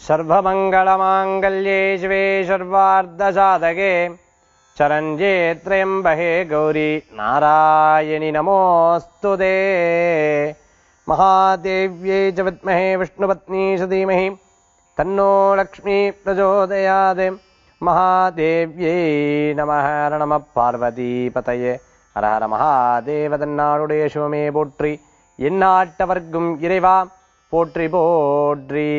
सर्वमङ्गलमाङ्गल्ये शिवे सर्वार्धसाधके चरञ्जे त्र्यम्बहे गौरी नारायणि नमोऽस्तु ते महादेव्यै च विद्महे विष्णुपत्नी च धीमहि तन्नो लक्ष्मी प्रचोदयात् மகாதேவியை நம நம பார்வதிபதையே ஹர ஹர மகாதேவ தன்னாடுடைய சிவமே போற்றி எந்நாட்டவர்க்கும் இறைவா போற்றி போற்றி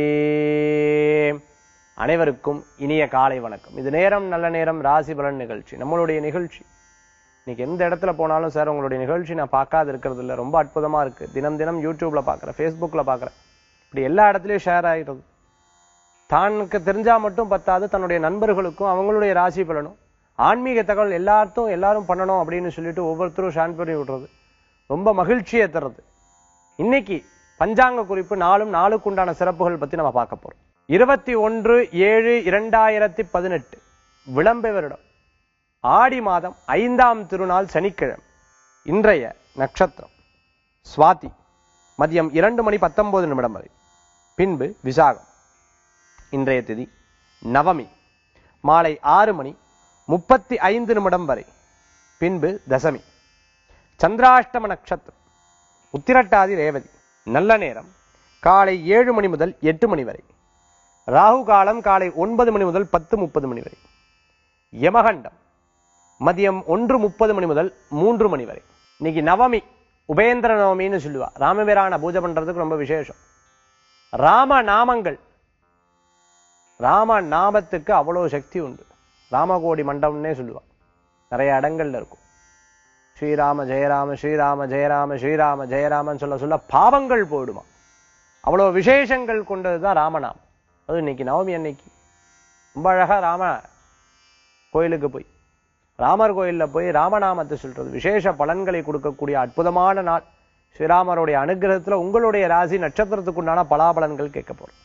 அனைவருக்கும் இனிய காலை வணக்கம் இது நேரம் நல்ல நேரம் ராசி பலன் நிகழ்ச்சி நம்மளுடைய நிகழ்ச்சி இன்னைக்கு எந்த இடத்துல போனாலும் சார் உங்களுடைய நிகழ்ச்சி நான் பார்க்காது இருக்கிறது இல்ல ரொம்ப அற்புதமா இருக்கு தினம் தினம் யூடியூப்ல பார்க்குறேன் ஃபேஸ்புக்ல பார்க்குறேன் இப்படி எல்லா இடத்துலயும் ஷேர் ஆகிடுது தானுக்கு தெரிஞ்சா மட்டும் பத்தாது தன்னுடைய நண்பர்களுக்கும் அவங்களுடைய ராசி பலனும் ஆன்மீக தகவல் எல்லார்த்தும் எல்லாரும் பண்ணணும் அப்படின்னு சொல்லிட்டு ஒவ்வொருத்தரும் ஷேர் பண்ணி விடுறது ரொம்ப மகிழ்ச்சியை தருது இன்னைக்கு பஞ்சாங்க குறிப்பு நாளும் நாளுக்கு உண்டான சிறப்புகள் பத்தி நம்ம பார்க்க போறோம் இருபத்தி ஒன்று ஏழு இரண்டாயிரத்தி பதினெட்டு விளம்பை வருடம் ஆடி மாதம் ஐந்தாம் திருநாள் சனிக்கிழமை இன்றைய நட்சத்திரம் சுவாதி மதியம் இரண்டு மணி பத்தொன்பது நிமிடம் வரை பின்பு விசாகம் இன்றைய திதி நவமி மாலை ஆறு மணி முப்பத்தி ஐந்து நிமிடம் வரை பின்பு தசமி சந்திராஷ்டம நட்சத்திரம் உத்திரட்டாதி ரேவதி நல்ல நேரம் காலை ஏழு மணி முதல் எட்டு மணி வரை ராகு காலம் காலை ஒன்பது மணி முதல் பத்து முப்பது மணி வரை யமகண்டம் மதியம் ஒன்று முப்பது மணி முதல் மூன்று மணி வரை இன்னைக்கு நவமி உபேந்திர நவமின்னு சொல்லுவா ராமபிரான பூஜை பண்றதுக்கு ரொம்ப விசேஷம் ராம நாமங்கள் ராம நாமத்துக்கு அவ்வளவு சக்தி உண்டு ராமகோடி மண்டபம்னே சொல்லுவா நிறைய இடங்கள்ல இருக்கும் ஸ்ரீராம ஜெயராம ஸ்ரீராம ஜெயராம ஸ்ரீராம ஜெயராமன் சொல்ல சொல்ல பாவங்கள் போயிடுமா அவ்வளவு விசேஷங்கள் கொண்டதுதான் ராமநாமம் அது இன்னைக்கு நவமி அன்னைக்கு ரொம்ப அழகா ராம கோயிலுக்கு போய் ராமர் கோயில்ல போய் ராமநாமத்தை சொல்றது விசேஷ பலன்களை கொடுக்கக்கூடிய அற்புதமான நாள் ஸ்ரீராமருடைய அனுகிரகத்துல உங்களுடைய ராசி நட்சத்திரத்துக்குண்டான பலாபலன்கள் கேட்க போறோம்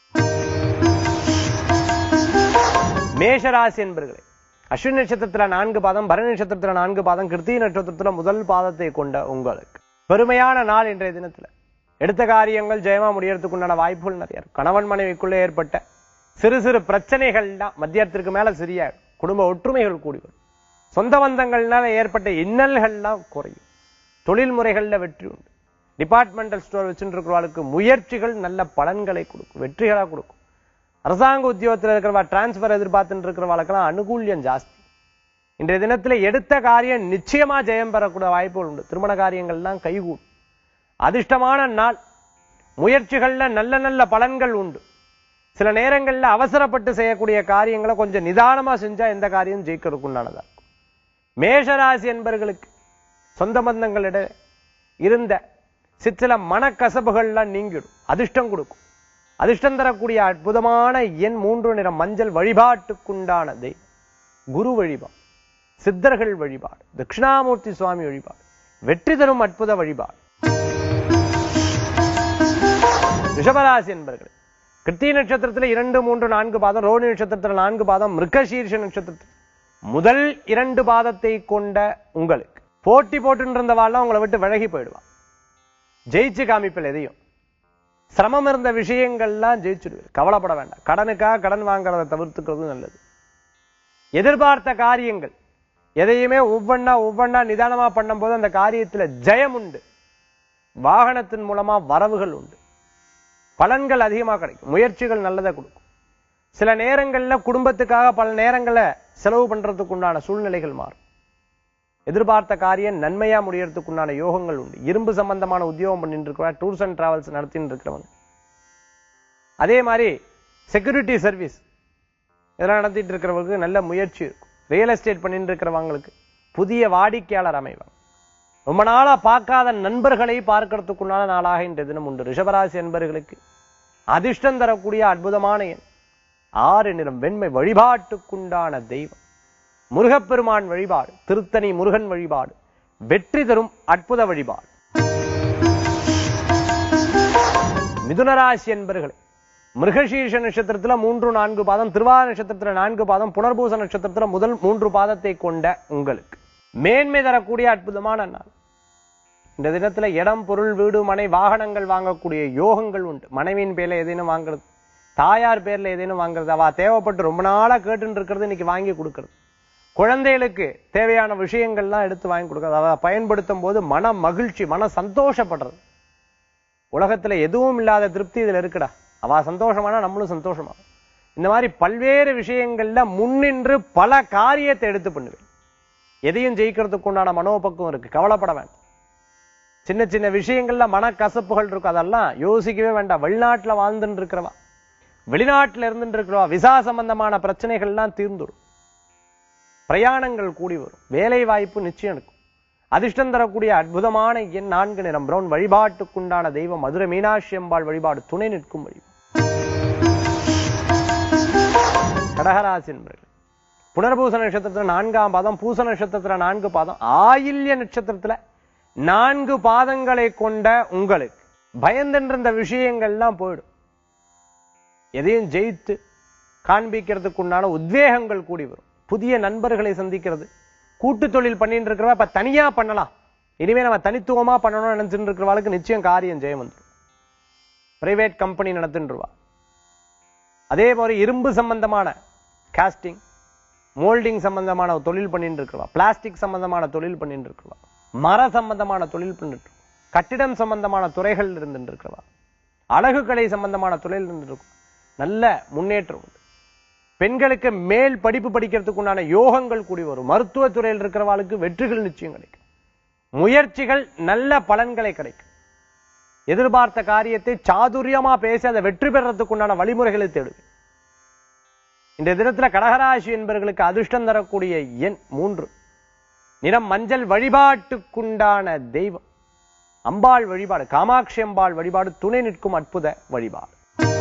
மேஷராசி என்பர்களே அஸ்வினி நட்சத்திரத்துல நான்கு பாதம் பரணி நட்சத்திரத்துல நான்கு பாதம் கிருத்திகை நட்சத்திரத்துல முதல் பாதத்தை கொண்ட உங்களுக்கு பெருமையான நாள் இன்றைய தினத்துல எடுத்த காரியங்கள் ஜெயமா முடியறதுக்கு உண்டான வாய்ப்புகள் நிறைய இருக்கு கணவன் மனைவிக்குள்ளே ஏற்பட்ட சிறு சிறு பிரச்சனைகள்லாம் மத்தியத்திற்கு மேல சரியா குடும்ப ஒற்றுமைகள் கூடி வரும் சொந்த பந்தங்கள்னால ஏற்பட்ட இன்னல்கள்லாம் குறையும் தொழில் முறைகள்ல வெற்றி உண்டு டிபார்ட்மெண்டல் ஸ்டோர் வச்சுட்டு இருக்கிறவர்களுக்கு முயற்சிகள் நல்ல பலன்களை கொடுக்கும் வெற்றிகளா கொடுக்கும் அரசாங்க உத்தியோகத்தில் இருக்கிறவா டிரான்ஸ்பர் எதிர்பார்த்துட்டு இருக்கிறவாளுக்கெல்லாம் அனுகூல்யம் ஜாஸ்தி இன்றைய தினத்துல எடுத்த காரியம் நிச்சயமா ஜெயம் பெறக்கூடிய வாய்ப்புகள் உண்டு திருமண காரியங்கள்லாம் கைகூடும் அதிர்ஷ்டமான நாள் முயற்சிகள்ல நல்ல நல்ல பலன்கள் உண்டு சில நேரங்கள்ல அவசரப்பட்டு செய்யக்கூடிய காரியங்களை கொஞ்சம் நிதானமா செஞ்சா எந்த காரியம் ஜெயிக்கிறதுக்கு உண்டானதா இருக்கும் மேஷராசி என்பர்களுக்கு சொந்த பந்தங்களிட இருந்த சிற்சில மனக்கசப்புகள்லாம் நீங்கிடும் அதிர்ஷ்டம் கொடுக்கும் அதிர்ஷ்டம் தரக்கூடிய அற்புதமான எண் மூன்று நிறம் மஞ்சள் வழிபாட்டுக்குண்டான தெய்வம் குரு வழிபாடு சித்தர்கள் வழிபாடு தட்சிணாமூர்த்தி சுவாமி வழிபாடு வெற்றி தரும் அற்புத வழிபாடு ரிஷபராசி என்பர்கள் கிருத்திய நட்சத்திரத்துல இரண்டு மூன்று நான்கு பாதம் ரோஹிணி நட்சத்திரத்துல நான்கு பாதம் மிருகசீர்ஷ நட்சத்திரத்தில் முதல் இரண்டு பாதத்தை கொண்ட உங்களுக்கு போட்டி போட்டு இருந்தவாள்லாம் உங்களை விட்டு விலகி போயிடுவா ஜெயிச்சு காமிப்பில் எதையும் சிரமம் இருந்த விஷயங்கள்லாம் ஜெயிச்சுடுவீர் கவலைப்பட வேண்டாம் கடனுக்காக கடன் வாங்குறதை தவிர்த்துக்கிறது நல்லது எதிர்பார்த்த காரியங்கள் எதையுமே ஒவ்வொன்னா ஒவ்வொன்னா நிதானமா பண்ணும்போது அந்த காரியத்துல ஜெயம் உண்டு வாகனத்தின் மூலமா வரவுகள் உண்டு பலன்கள் அதிகமா கிடைக்கும் முயற்சிகள் நல்லதை கொடுக்கும் சில நேரங்கள்ல குடும்பத்துக்காக பல நேரங்களை செலவு பண்றதுக்கு உண்டான சூழ்நிலைகள் மாறும் எதிர்பார்த்த காரியம் நன்மையா முடியறதுக்கு உண்டான யோகங்கள் உண்டு இரும்பு சம்பந்தமான உத்தியோகம் பண்ணிட்டு இருக்கிறவங்க டூர்ஸ் அண்ட் டிராவல்ஸ் நடத்தின்னு இருக்கிறவங்க அதே மாதிரி செக்யூரிட்டி சர்வீஸ் இதெல்லாம் நடத்திட்டு இருக்கிறவங்களுக்கு நல்ல முயற்சி இருக்கும் ரியல் எஸ்டேட் பண்ணிட்டு இருக்கிறவங்களுக்கு புதிய வாடிக்கையாளர் அமைவாங்க ரொம்ப நாளா பார்க்காத நண்பர்களை பார்க்கறதுக்குண்டான நாளாக இன்றைய தினம் உண்டு ரிஷபராசி என்பர்களுக்கு அதிர்ஷ்டம் தரக்கூடிய அற்புதமான எண் ஆறு நிறம் வெண்மை வழிபாட்டுக்குண்டான தெய்வம் முருகப்பெருமான் வழிபாடு திருத்தணி முருகன் வழிபாடு வெற்றி தரும் அற்புத வழிபாடு மிதுனராசி என்பர்களே மிருகசீர்ஷ நட்சத்திரத்துல மூன்று நான்கு பாதம் திருவாத நட்சத்திரத்துல நான்கு பாதம் புனர்பூச நட்சத்திரத்துல முதல் மூன்று பாதத்தை கொண்ட உங்களுக்கு மேன்மை தரக்கூடிய அற்புதமான நாள் இந்த தினத்துல இடம் பொருள் வீடு மனை வாகனங்கள் வாங்கக்கூடிய யோகங்கள் உண்டு மனைவியின் பேர்ல எதையும் வாங்குறது தாயார் பேர்ல ஏதேனும் வாங்குறது அவ தேவைப்பட்டு ரொம்ப நாளா கேட்டுன்னு இருக்கிறது இன்னைக்கு வாங்கி கொடுக்கறது குழந்தைகளுக்கு தேவையான விஷயங்கள்லாம் எடுத்து வாங்கி கொடுக்கறது அவ பயன்படுத்தும் போது மன மகிழ்ச்சி மன சந்தோஷப்படுறது உலகத்துல எதுவும் இல்லாத திருப்தி இதுல இருக்குடா அவ சந்தோஷமானா நம்மளும் சந்தோஷமா இந்த மாதிரி பல்வேறு விஷயங்கள்ல முன்னின்று பல காரியத்தை எடுத்து பண்ணுவேன் எதையும் ஜெயிக்கிறதுக்கு உண்டான மனோபக்குவம் இருக்கு கவலைப்பட வேண்டாம் சின்ன சின்ன விஷயங்கள்ல மனக்கசப்புகள் இருக்கும் அதெல்லாம் யோசிக்கவே வேண்டாம் வெளிநாட்டுல வாழ்ந்துட்டு இருக்கிறவா வெளிநாட்டுல இருந்துட்டு இருக்கிறவா விசா சம்பந்தமான பிரச்சனைகள்லாம் தீர்ந்துடும் பிரயாணங்கள் கூடி வரும் வேலை வாய்ப்பு நிச்சயம் இருக்கும் அதிர்ஷ்டம் தரக்கூடிய அற்புதமான எண் நான்கு நிறம் பிரவுன் வழிபாட்டுக்குண்டான தெய்வம் மதுரை மீனாட்சி அம்பாள் வழிபாடு துணை நிற்கும் வழி கடகராசி என்பர்கள் புனர்பூச நட்சத்திரத்துல நான்காம் பாதம் பூச நட்சத்திரத்துல நான்கு பாதம் ஆயில்ய நட்சத்திரத்துல நான்கு பாதங்களை கொண்ட உங்களுக்கு பயந்துன்ற விஷயங்கள்லாம் போயிடும் எதையும் ஜெயித்து காண்பிக்கிறதுக்கு உண்டான உத்வேகங்கள் கூடி வரும் புதிய நண்பர்களை சந்திக்கிறது கூட்டு தொழில் பண்ணிட்டு இருக்கிறவா இப்ப தனியா பண்ணலாம் இனிமே நம்ம தனித்துவமா பண்ணணும்னு நினைச்சிட்டு இருக்கிறவாளுக்கு நிச்சயம் காரியம் ஜெயம் வந்துடும் பிரைவேட் கம்பெனி நடத்துன்றவா அதே மாதிரி இரும்பு சம்பந்தமான காஸ்டிங் மோல்டிங் சம்பந்தமான தொழில் பண்ணிட்டு இருக்கிறவா பிளாஸ்டிக் சம்பந்தமான தொழில் பண்ணிட்டு இருக்கிறவா மர சம்பந்தமான தொழில் பண்ணிட்டு இருக்கவா, கட்டிடம் சம்பந்தமான துறைகள் இருந்துட்டு இருக்கிறவா அழகு கலை சம்பந்தமான தொழில் இருந்துட்டு இருக்கும் நல்ல முன்னேற்றம் உண்டு பெண்களுக்கு மேல் படிப்பு படிக்கிறதுக்கு உண்டான யோகங்கள் கூடி வரும் மருத்துவ துறையில் இருக்கிறவாளுக்கு வெற்றிகள் நிச்சயம் கிடைக்கும் முயற்சிகள் நல்ல பலன்களை கிடைக்கும் எதிர்பார்த்த காரியத்தை சாதுரியமா பேசி அதை வெற்றி பெறறதுக்கு உண்டான வழிமுறைகளை தேடுவேன் இந்த தினத்துல கடகராசி என்பவர்களுக்கு அதிர்ஷ்டம் தரக்கூடிய எண் மூன்று நிறம் மஞ்சள் வழிபாட்டுக்குண்டான தெய்வம் அம்பாள் வழிபாடு காமாட்சி அம்பாள் வழிபாடு துணை நிற்கும் அற்புத வழிபாடு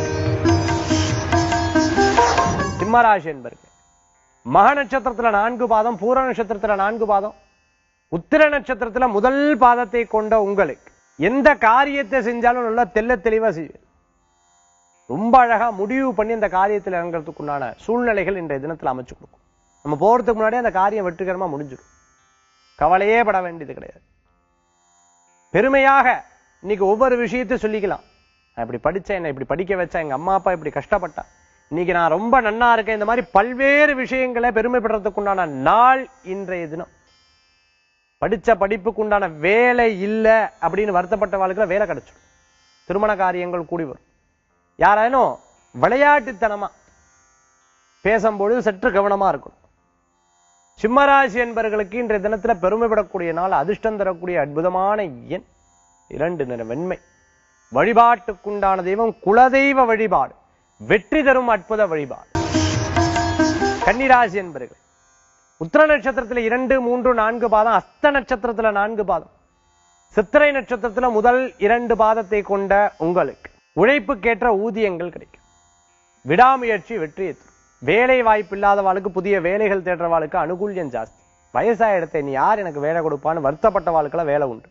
சிம்மராசி என்பர்கள் மக நட்சத்திரத்துல நான்கு பாதம் பூர நட்சத்திரத்துல நான்கு பாதம் உத்திர நட்சத்திரத்துல முதல் பாதத்தை கொண்ட உங்களுக்கு எந்த காரியத்தை செஞ்சாலும் நல்லா தெள்ள தெளிவா செய்வேன் ரொம்ப அழகா முடிவு பண்ணி அந்த காரியத்தில் இறங்குறதுக்குண்டான சூழ்நிலைகள் இன்றைய தினத்துல அமைச்சு கொடுக்கும் நம்ம போறதுக்கு முன்னாடியே அந்த காரியம் வெற்றிகரமா முடிஞ்சிடும் கவலையே பட வேண்டியது கிடையாது பெருமையாக இன்னைக்கு ஒவ்வொரு விஷயத்தையும் சொல்லிக்கலாம் நான் இப்படி படிச்சேன் என்னை இப்படி படிக்க வச்சா எங்க அம்மா அப்பா இப்படி கஷ்டப்பட்டா இன்னைக்கு நான் ரொம்ப நன்னா இருக்கேன் இந்த மாதிரி பல்வேறு விஷயங்களை பெருமைப்படுறதுக்குண்டான நாள் இன்றைய தினம் படிச்ச படிப்புக்கு உண்டான வேலை இல்ல அப்படின்னு வருத்தப்பட்ட வாழ்க்கையில வேலை கிடைச்சிடும் திருமண காரியங்கள் கூடி வரும் யாராயினும் விளையாட்டுத்தனமா பேசும்பொழுது சற்று கவனமா இருக்கணும் சிம்மராசி என்பவர்களுக்கு இன்றைய தினத்துல பெருமைப்படக்கூடிய நாள் அதிர்ஷ்டம் தரக்கூடிய அற்புதமான எண் இரண்டு நிற வெண்மை வழிபாட்டுக்குண்டான தெய்வம் குலதெய்வ வழிபாடு வெற்றி தரும் அற்புத வழிபாடு கன்னிராசி என்பவர்கள் உத்திர நட்சத்திரத்துல இரண்டு மூன்று நான்கு பாதம் அஸ்த நட்சத்திரத்துல நான்கு பாதம் சித்திரை நட்சத்திரத்துல முதல் இரண்டு பாதத்தை கொண்ட உங்களுக்கு உழைப்புக்கேற்ற ஊதியங்கள் கிடைக்கும் விடாமுயற்சி வெற்றியை தரும் வேலை வாய்ப்பு இல்லாதவாளுக்கு புதிய வேலைகள் தேடுறவாளுக்கு அனுகூல்யம் ஜாஸ்தி வயசாயிடத்தை நீ யார் எனக்கு வேலை கொடுப்பான்னு வருத்தப்பட்ட வாழ்க்கெல்லாம் வேலை உண்டு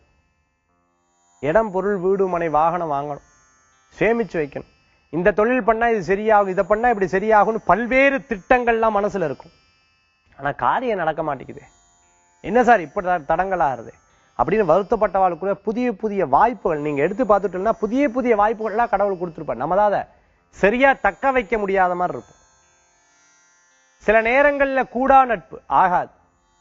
இடம் பொருள் வீடு மனை வாகனம் வாங்கணும் சேமிச்சு வைக்கணும் இந்த தொழில் பண்ணா இது சரியாகும் இதை பண்ணா இப்படி சரியாகும்னு பல்வேறு திட்டங்கள்லாம் மனசுல இருக்கும் ஆனா காரியம் நடக்க மாட்டேங்குது என்ன சார் இப்படி த- தடங்கலாகுது அப்படின்னு வருத்தப்பட்டவாளுக்குள்ள புதிய புதிய வாய்ப்புகள் நீங்க எடுத்து பார்த்துட்டோம்னா புதிய புதிய வாய்ப்புகள்லாம் கடவுள் கொடுத்துருப்பார் நம்ம தான் அதை சரியா தக்க வைக்க முடியாத மாதிரி இருக்கும் சில நேரங்கள்ல கூடா நட்பு ஆகாது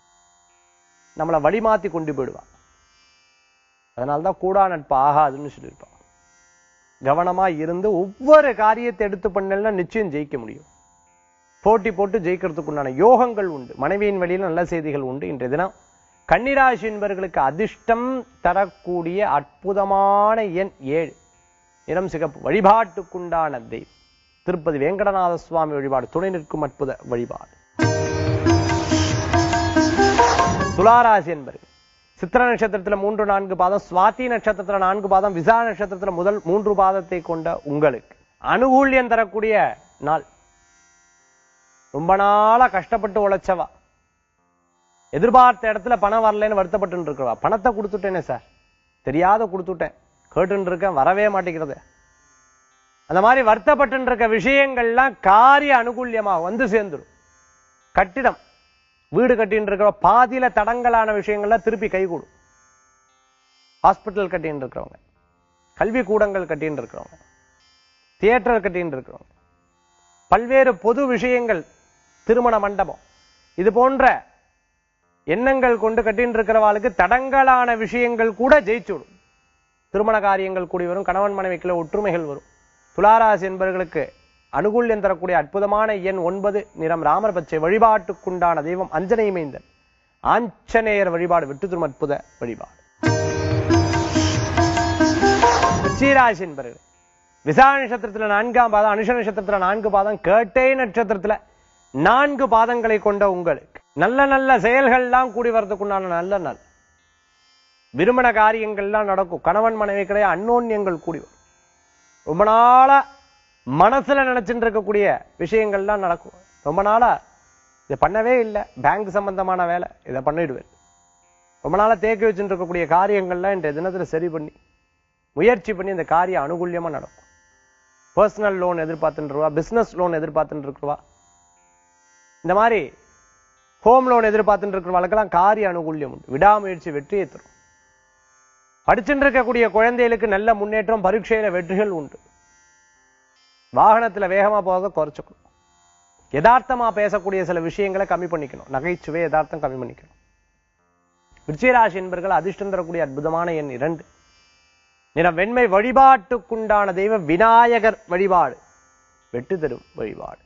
நம்மளை வழிமாத்தி கொண்டு போயிடுவா அதனால்தான் கூடா நட்பு ஆகாதுன்னு சொல்லியிருப்பான் கவனமா இருந்து ஒவ்வொரு காரியத்தை எடுத்து பண்ணலன்னா நிச்சயம் ஜெயிக்க முடியும் போட்டி போட்டு ஜெயிக்கிறதுக்கு உண்டான யோகங்கள் உண்டு மனைவியின் வழியில் நல்ல செய்திகள் உண்டு இன்றைய தினம் கன்னிராசி என்பவர்களுக்கு அதிர்ஷ்டம் தரக்கூடிய அற்புதமான எண் ஏழு இனம் சிகப்பு வழிபாட்டுக்குண்டான தெய்வம் திருப்பதி வேங்கடநாத சுவாமி வழிபாடு துணை நிற்கும் அற்புத வழிபாடு துளாராசி என்பர்கள் சித்திர நட்சத்திரத்துல மூன்று நான்கு பாதம் சுவாதி நட்சத்திரத்துல நான்கு பாதம் விசா நட்சத்திரத்துல முதல் மூன்று பாதத்தை கொண்ட உங்களுக்கு அனுகூல்யம் தரக்கூடிய நாள் ரொம்ப நாளா கஷ்டப்பட்டு உழைச்சவா எதிர்பார்த்த இடத்துல பணம் வரலைன்னு வருத்தப்பட்டு இருக்கிறவா பணத்தை கொடுத்துட்டேனே சார் தெரியாத கொடுத்துட்டேன் கேட்டுன்னு இருக்கேன் வரவே மாட்டேங்கிறது அந்த மாதிரி வருத்தப்பட்டு இருக்க விஷயங்கள்லாம் காரிய அனுகூல்யமா வந்து சேர்ந்துடும் கட்டிடம் வீடு கட்டின்னு இருக்கிற பாதியில தடங்கலான விஷயங்கள்லாம் திருப்பி கைகூடும் ஹாஸ்பிட்டல் கட்டின்னு இருக்கிறவங்க கல்வி கூடங்கள் கட்டின்னு இருக்கிறவங்க தியேட்டர் கட்டின்னு இருக்கிறவங்க பல்வேறு பொது விஷயங்கள் திருமண மண்டபம் இது போன்ற எண்ணங்கள் கொண்டு கட்டின்னு இருக்கிறவாளுக்கு தடங்கலான விஷயங்கள் கூட ஜெயிச்சுடும் திருமண காரியங்கள் கூடி வரும் கணவன் மனைவிக்குள்ள ஒற்றுமைகள் வரும் துளாராசி என்பவர்களுக்கு அனுகூல்யம் தரக்கூடிய அற்புதமான எண் ஒன்பது நிறம் ராமர் பச்சை வழிபாட்டுக்குண்டான தெய்வம் அஞ்சனை மைந்தன் ஆஞ்சநேயர் வழிபாடு விட்டு திரும்ப அற்புத வழிபாடு ரிஷிராசி என்பவர்கள் விசா நட்சத்திரத்துல நான்காம் பாதம் அனுஷ நட்சத்திரத்துல நான்கு பாதம் கேட்டை நட்சத்திரத்துல நான்கு பாதங்களை கொண்ட உங்களுக்கு நல்ல நல்ல செயல்கள்லாம் கூடி வர்றதுக்குண்டான நல்ல நாள் விருமண காரியங்கள்லாம் நடக்கும் கணவன் மனைவி கிடையாது அன்னோன்யங்கள் கூடி வரும் ரொம்ப நாளா மனசுல நினைச்சுட்டு இருக்கக்கூடிய விஷயங்கள்லாம் நடக்கும் ரொம்ப நாளா இதை பண்ணவே இல்லை பேங்க் சம்பந்தமான வேலை இதை பண்ணிடுவேன் ரொம்ப நாளா தேக்கி வச்சுட்டு இருக்கக்கூடிய காரியங்கள்லாம் இன்றைய தினத்துல சரி பண்ணி முயற்சி பண்ணி இந்த காரியம் அனுகூல்யமா நடக்கும் பர்சனல் லோன் எதிர்பார்த்துட்டு ரூபா பிசினஸ் லோன் எதிர்பார்த்துட்டு இருக்கிறவா இந்த மாதிரி ஹோம் லோன் எதிர்பார்த்துட்டு இருக்கிறவங்களுக்கெல்லாம் காரிய அனுகூல்யம் உண்டு விடாமுயற்சி வெற்றியை தரும் படிச்சுட்டு இருக்கக்கூடிய குழந்தைகளுக்கு நல்ல முன்னேற்றம் பரீட்சையில வெற்றிகள் உண்டு வாகனத்துல வேகமா போக குறைச்சுக்கணும் யதார்த்தமா பேசக்கூடிய சில விஷயங்களை கம்மி பண்ணிக்கணும் நகைச்சுவை யதார்த்தம் கம்மி பண்ணிக்கணும் விருச்சிகராசி என்பர்கள் அதிர்ஷ்டம் தரக்கூடிய அற்புதமான எண் இரண்டு நிறம் வெண்மை வழிபாட்டுக்குண்டான தெய்வம் விநாயகர் வழிபாடு வெட்டு தரும் வழிபாடு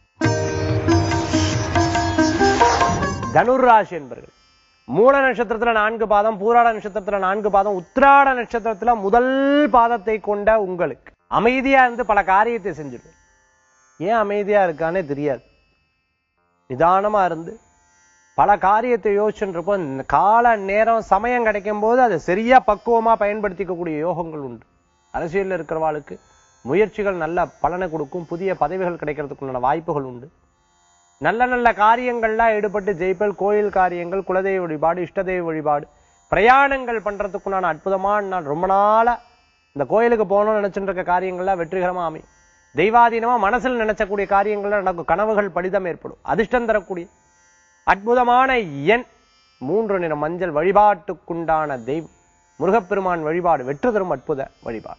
தனுர் ராசி என்பர்கள் மூல நட்சத்திரத்துல நான்கு பாதம் பூராட நட்சத்திரத்துல நான்கு பாதம் உத்திராட நட்சத்திரத்துல முதல் பாதத்தை கொண்ட உங்களுக்கு அமைதியா இருந்து பல காரியத்தை செஞ்சிடும் ஏன் அமைதியா இருக்கானே தெரியாது நிதானமா இருந்து பல காரியத்தை யோசிச்சுன்றப்போ இந்த கால நேரம் சமயம் கிடைக்கும் போது அதை சரியா பக்குவமா பயன்படுத்திக்கக்கூடிய யோகங்கள் உண்டு அரசியல்ல இருக்கிறவாளுக்கு முயற்சிகள் நல்ல பலனை கொடுக்கும் புதிய பதவிகள் கிடைக்கிறதுக்குண்டான வாய்ப்புகள் உண்டு நல்ல நல்ல காரியங்கள்லாம் ஈடுபட்டு ஜெயிப்பல் கோயில் காரியங்கள் குலதெய்வ வழிபாடு இஷ்டதெய்வ வழிபாடு பிரயாணங்கள் பண்றதுக்குண்டான அற்புதமான நாள் ரொம்ப நாளா இந்த கோயிலுக்கு போகணும்னு நினைச்சுட்டு இருக்க காரியங்கள்லாம் வெற்றிகரமா அமையும் தெய்வாதீனமா மனசில் நினைச்சக்கூடிய காரியங்கள்லாம் நடக்கும் கனவுகள் பலிதம் ஏற்படும் அதிர்ஷ்டம் தரக்கூடிய அற்புதமான எண் மூன்று நிற மஞ்சள் வழிபாட்டுக்குண்டான தெய்வம் முருகப்பெருமான் வழிபாடு வெற்றி தரும் அற்புத வழிபாடு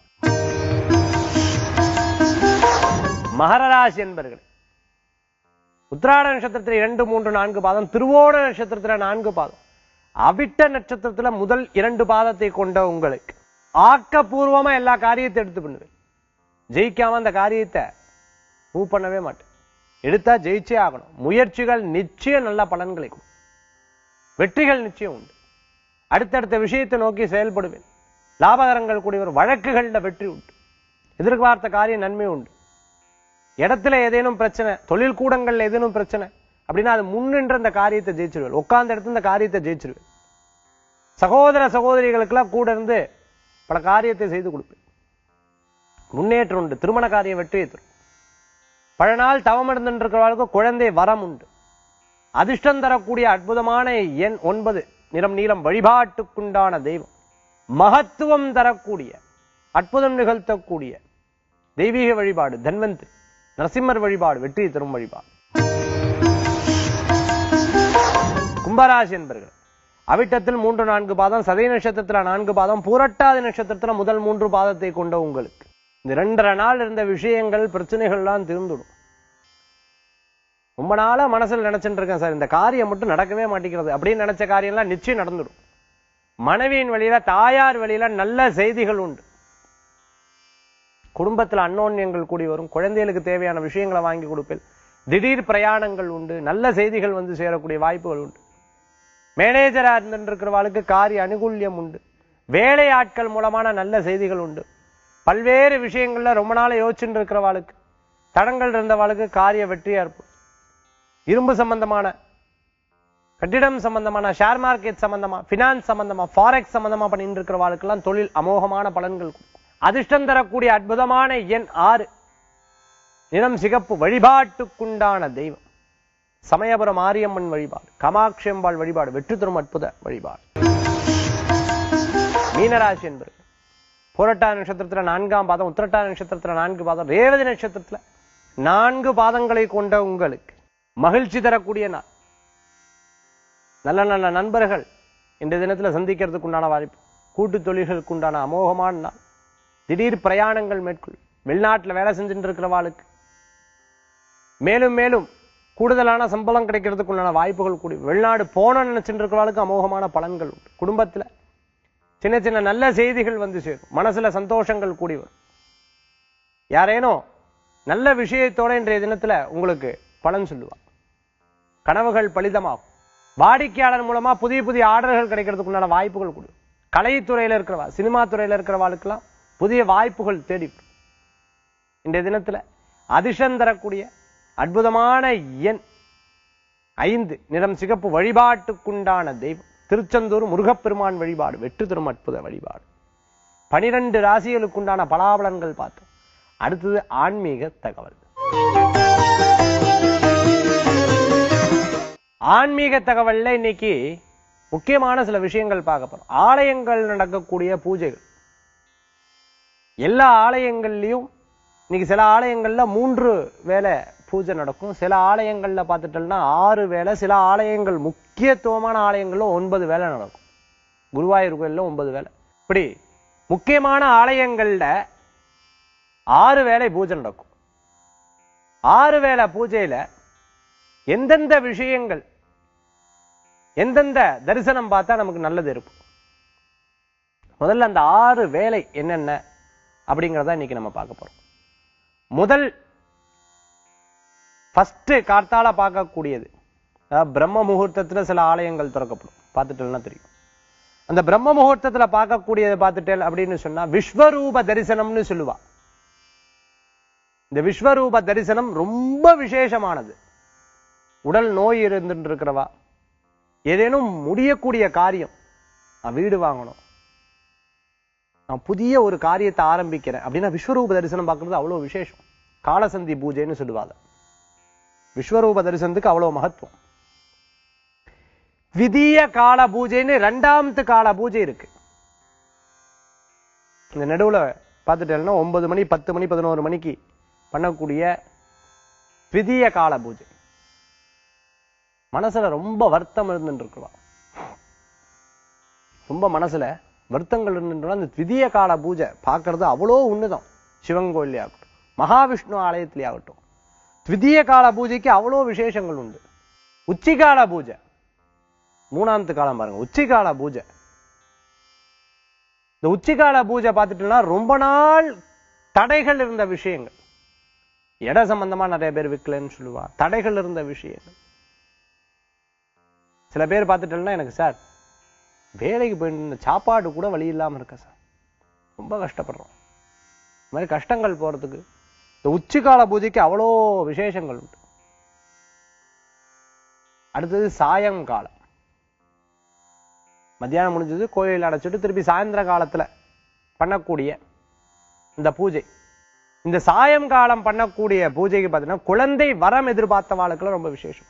மகரராசி என்பர்கள் உத்திராட நட்சத்திரத்துல இரண்டு மூன்று நான்கு பாதம் திருவோண நட்சத்திரத்துல நான்கு பாதம் அவிட்ட நட்சத்திரத்துல முதல் இரண்டு பாதத்தை கொண்ட உங்களுக்கு ஆக்கப்பூர்வமா எல்லா காரியத்தை எடுத்து பண்ணுவேன் ஜெயிக்காம அந்த காரியத்தை மூவ் பண்ணவே மாட்டேன் எடுத்தா ஜெயிச்சே ஆகணும் முயற்சிகள் நிச்சயம் நல்ல பலன்களை கொடுக்கும் வெற்றிகள் நிச்சயம் உண்டு அடுத்தடுத்த விஷயத்தை நோக்கி செயல்படுவேன் லாபகரங்கள் கூடிய வழக்குகள்ல வெற்றி உண்டு எதிர்பார்த்த காரியம் நன்மை உண்டு இடத்துல ஏதேனும் பிரச்சனை தொழில் கூடங்கள்ல ஏதேனும் பிரச்சனை அப்படின்னா அது முன்னின்ற அந்த காரியத்தை ஜெயிச்சிருவேன் உட்கார்ந்த இடத்துல இந்த காரியத்தை ஜெயிச்சிருவேன் சகோதர சகோதரிகளுக்கெல்லாம் கூட இருந்து பல காரியத்தை செய்து கொடுப்பேன் முன்னேற்றம் உண்டு திருமண காரியம் வெற்றியை தரும் பல நாள் தவம் இருந்திருக்கிறவர்களுக்கு குழந்தை வரம் உண்டு அதிர்ஷ்டம் தரக்கூடிய அற்புதமான எண் ஒன்பது நிறம் நீளம் வழிபாட்டுக்குண்டான தெய்வம் மகத்துவம் தரக்கூடிய அற்புதம் நிகழ்த்தக்கூடிய தெய்வீக வழிபாடு தன்வந்த் நரசிம்மர் வழிபாடு வெற்றி தரும் வழிபாடு கும்பராசி என்பர்கள் அவிட்டத்தில் மூன்று நான்கு பாதம் சதய நட்சத்திரத்துல நான்கு பாதம் பூரட்டாதி நட்சத்திரத்துல முதல் மூன்று பாதத்தை கொண்ட உங்களுக்கு இந்த ரெண்டரை நாள் இருந்த விஷயங்கள் பிரச்சனைகள்லாம் தீர்ந்துடும் ரொம்ப நாளா மனசுல நினைச்சுட்டு இருக்கேன் சார் இந்த காரியம் மட்டும் நடக்கவே மாட்டேங்கிறது அப்படின்னு நினைச்ச காரியம்லாம் நிச்சயம் நடந்துடும் மனைவியின் வழியில தாயார் வழியில நல்ல செய்திகள் உண்டு குடும்பத்துல அன்னோன்யங்கள் கூடி வரும் குழந்தைகளுக்கு தேவையான விஷயங்களை வாங்கி கொடுப்பேன் திடீர் பிரயாணங்கள் உண்டு நல்ல செய்திகள் வந்து சேரக்கூடிய வாய்ப்புகள் உண்டு மேனேஜரா இருந்திருக்கிறவாளுக்கு காரிய அனுகூல்யம் உண்டு வேலை ஆட்கள் மூலமான நல்ல செய்திகள் உண்டு பல்வேறு விஷயங்கள்ல ரொம்ப நாளா யோசிச்சுட்டு இருக்கிறவாளுக்கு தடங்கள் இருந்தவாளுக்கு காரிய வெற்றியா இருக்கும் இரும்பு சம்பந்தமான கட்டிடம் சம்பந்தமான ஷேர் மார்க்கெட் சம்பந்தமா பினான்ஸ் சம்பந்தமா ஃபாரெக்ஸ் சம்பந்தமா பண்ணிட்டு இருக்கிறவாளுக்கெல்லாம் தொழில் அமோகமான பலன்கள் கொடுக்கும் அதிர்ஷ்டம் தரக்கூடிய அற்புதமான எண் ஆறு நிறம் சிகப்பு வழிபாட்டுக்குண்டான தெய்வம் சமயபுரம் மாரியம்மன் வழிபாடு காமாட்சி அம்பாள் வழிபாடு வெற்றி தரும் அற்புத வழிபாடு மீனராசி என்பது புரட்டா நட்சத்திரத்துல நான்காம் பாதம் உத்திரட்டா நட்சத்திரத்துல நான்கு பாதம் ரேவதி நட்சத்திரத்துல நான்கு பாதங்களை கொண்ட உங்களுக்கு மகிழ்ச்சி தரக்கூடிய நாள் நல்ல நல்ல நண்பர்கள் இந்த தினத்துல சந்திக்கிறதுக்கு உண்டான வாய்ப்பு கூட்டு தொழில்களுக்கு உண்டான அமோகமான நாள் திடீர் பிரயாணங்கள் மேற்கொள் வெளிநாட்டுல வேலை செஞ்சுட்டு இருக்கிறவாளுக்கு மேலும் மேலும் கூடுதலான சம்பளம் கிடைக்கிறதுக்குண்டான வாய்ப்புகள் கூடி வெளிநாடு போன நினைச்சுட்டு இருக்கிறவளுக்கு அமோகமான பலன்கள் உண்டு குடும்பத்துல சின்ன சின்ன நல்ல செய்திகள் வந்து சேரும் மனசுல சந்தோஷங்கள் கூடி வரும் யாரேனும் நல்ல விஷயத்தோட இன்றைய தினத்துல உங்களுக்கு பலன் சொல்லுவா கனவுகள் பலிதமாகும் வாடிக்கையாளர் மூலமா புதிய புதிய ஆர்டர்கள் கிடைக்கிறதுக்குண்டான வாய்ப்புகள் கூடும் கலைத்துறையில இருக்கிறவா சினிமா துறையில இருக்கிறவாளுக்கெல்லாம் புதிய வாய்ப்புகள் தேடி வரும். இன்றைய தினத்துல அதிர்ஷ்டம் தரக்கூடிய அற்புதமான எண் ஐந்து நிறம் சிகப்பு வழிபாட்டுக்குண்டான தெய்வம் திருச்செந்தூர் முருகப்பெருமான் வழிபாடு வெற்றி தரும் அற்புத வழிபாடு பனிரெண்டு ராசிகளுக்குண்டான பலாபலன்கள் பார்த்தோம் அடுத்தது ஆன்மீக தகவல் ஆன்மீக தகவல்ல இன்னைக்கு முக்கியமான சில விஷயங்கள் பார்க்க போறோம் ஆலயங்கள் நடக்கக்கூடிய பூஜைகள் எல்லா ஆலயங்கள்லயும் இன்னைக்கு சில ஆலயங்கள்ல மூன்று வேளை பூஜை நடக்கும் சில ஆலயங்கள்ல பார்த்துட்டோம்னா ஆறு வேளை சில ஆலயங்கள் முக்கியத்துவமான ஆலயங்கள்ல ஒன்பது வேளை நடக்கும் குருவாயூர் கோயில்ல ஒன்பது வேளை இப்படி முக்கியமான ஆலயங்கள்ல ஆறு வேளை பூஜை நடக்கும் ஆறு வேளை பூஜையில எந்தெந்த விஷயங்கள் எந்தெந்த தரிசனம் பார்த்தா நமக்கு நல்லது இருக்கும் முதல்ல அந்த ஆறு வேலை என்னென்ன அப்படிங்கறத இன்னைக்கு நம்ம பார்க்க போறோம் முதல் ஃபர்ஸ்ட் கார்த்தால பார்க்கக்கூடியது அதாவது பிரம்ம முகூர்த்தத்துல சில ஆலயங்கள் திறக்கப்படும் பார்த்துட்டேன்னா தெரியும் அந்த பிரம்ம முகூர்த்தத்துல பார்க்கக்கூடியதை பார்த்துட்டேன் அப்படின்னு சொன்னா விஸ்வரூப தரிசனம்னு சொல்லுவா இந்த விஸ்வரூப தரிசனம் ரொம்ப விசேஷமானது உடல் நோய் இருந்துட்டு இருக்கிறவா ஏதேனும் முடியக்கூடிய காரியம் நான் வீடு வாங்கணும் நான் புதிய ஒரு காரியத்தை ஆரம்பிக்கிறேன் அப்படின்னா விஸ்வரூப தரிசனம் பார்க்கறது அவ்வளவு விசேஷம் காலசந்தி பூஜைன்னு சொல்லுவாங்க விஸ்வரூப தரிசனத்துக்கு அவ்வளவு மகத்துவம் விதிய கால பூஜைன்னு ரெண்டாமத்து கால பூஜை இருக்கு இந்த நடுவுல பார்த்துட்டேன்னா ஒன்பது மணி பத்து மணி பதினோரு மணிக்கு பண்ணக்கூடிய விதிய கால பூஜை மனசுல ரொம்ப வருத்தம் இருந்துட்டு இருக்குவா ரொம்ப மனசுல வருத்தங்கள் இருந்துட்டு அந்த விதிய கால பூஜை பார்க்கறது அவ்வளோ உன்னதம் சிவன் கோயிலே ஆகட்டும் மகாவிஷ்ணு ஆலயத்திலே ஆகட்டும் த்விதீய கால பூஜைக்கு அவ்வளோ விசேஷங்கள் உண்டு உச்சிகால பூஜை மூணாமத்து காலம் பாருங்க உச்சிகால பூஜை இந்த உச்சிகால பூஜை பார்த்துட்டோம்னா ரொம்ப நாள் தடைகள் இருந்த விஷயங்கள் இட சம்பந்தமா நிறைய பேர் விற்கலன்னு சொல்லுவா தடைகள் இருந்த விஷயங்கள் சில பேர் பார்த்துட்டோம்னா எனக்கு சார் வேலைக்கு போயிட்டு இருந்த சாப்பாடு கூட வழி இல்லாம இருக்க சார் ரொம்ப கஷ்டப்படுறோம் இந்த மாதிரி கஷ்டங்கள் போறதுக்கு இந்த உச்சிகால பூஜைக்கு அவ்வளோ விசேஷங்கள் உண்டு அடுத்தது சாயங்காலம் மத்தியானம் முடிஞ்சது கோயில் அடைச்சிட்டு திருப்பி சாயந்தர காலத்துல பண்ணக்கூடிய இந்த பூஜை இந்த சாயங்காலம் பண்ணக்கூடிய பூஜைக்கு பார்த்தீங்கன்னா குழந்தை வரம் எதிர்பார்த்தவாளுக்கெல்லாம் ரொம்ப விசேஷம்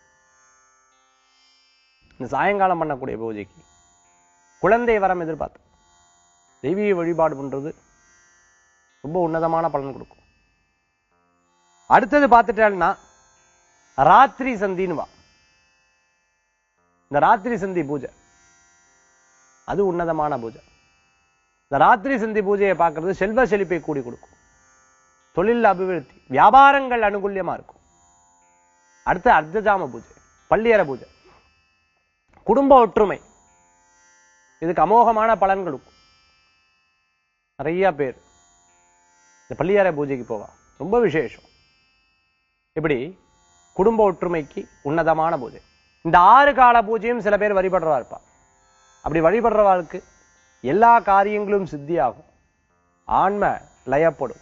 இந்த சாயங்காலம் பண்ணக்கூடிய பூஜைக்கு குழந்தை வரம் எதிர்பார்த்து தெய்வீக வழிபாடு பண்றது ரொம்ப உன்னதமான பலன் கொடுக்கும் அடுத்தது பார்த்துட்டேன்னா ராத்திரி சந்தின்னு வா இந்த ராத்திரி சந்தி பூஜை அது உன்னதமான பூஜை இந்த ராத்திரி சந்தி பூஜையை பார்க்கிறது செல்வ செழிப்பை கூடி கொடுக்கும் தொழில் அபிவிருத்தி வியாபாரங்கள் அனுகூல்யமா இருக்கும் அடுத்து அர்த்தஜாம பூஜை பள்ளியற பூஜை குடும்ப ஒற்றுமை இதுக்கு அமோகமான பலன்கள் இருக்கும் நிறைய பேர் இந்த பள்ளியறை பூஜைக்கு போவா ரொம்ப விசேஷம் இப்படி குடும்ப ஒற்றுமைக்கு உன்னதமான பூஜை இந்த ஆறு கால பூஜையும் சில பேர் வழிபடுறவா இருப்பா அப்படி வழிபடுறவாளுக்கு எல்லா காரியங்களும் சித்தியாகும் ஆன்ம லயப்படும்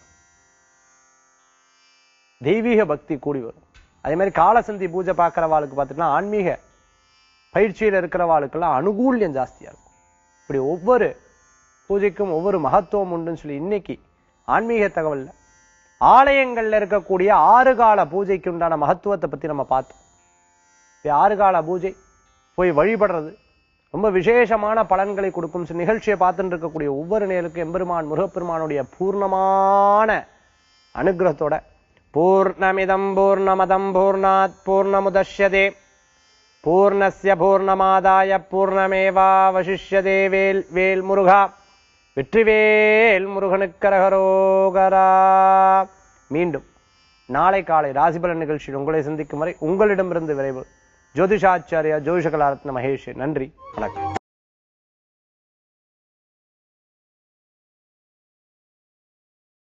தெய்வீக பக்தி கூடி வரும் அதே மாதிரி காலசந்தி பூஜை பார்க்கிறவாளுக்கு பார்த்துட்டுனா ஆன்மீக பயிற்சியில் இருக்கிறவாளுக்கெல்லாம் அனுகூல்யம் ஜாஸ்தியா இருக்கும் இப்படி ஒவ்வொரு பூஜைக்கும் ஒவ்வொரு மகத்துவம் உண்டுன்னு சொல்லி இன்னைக்கு ஆன்மீக தகவல்ல ஆலயங்கள்ல இருக்கக்கூடிய ஆறு கால பூஜைக்கு உண்டான மகத்துவத்தை பத்தி நம்ம பார்த்தோம் இப்ப ஆறு கால பூஜை போய் வழிபடுறது ரொம்ப விசேஷமான பலன்களை கொடுக்கும் சில நிகழ்ச்சியை பார்த்துட்டு இருக்கக்கூடிய ஒவ்வொரு நேருக்கு எம்பெருமான் முருகப்பெருமானுடைய பூர்ணமான அனுகிரகத்தோட பூர்ணமிதம் பூர்ணமதம் பூர்ணாத் பூர்ணமுதஷ்யதே பூர்ணஸ்ய பூர்ணமாதாய பூர்ணமேவாவசிஷ்யதே வேல் வேல் முருகா வெற்றிவேல் முருகனுக்கரகரோகரா மீண்டும் நாளை காலை ராசிபலன் நிகழ்ச்சியில் உங்களை சந்திக்கும் வரை உங்களிடமிருந்து விரைவு ஜோதிஷாச்சாரியா ஜோதிஷ கலாரத்ன மகேஷ் நன்றி வணக்கம்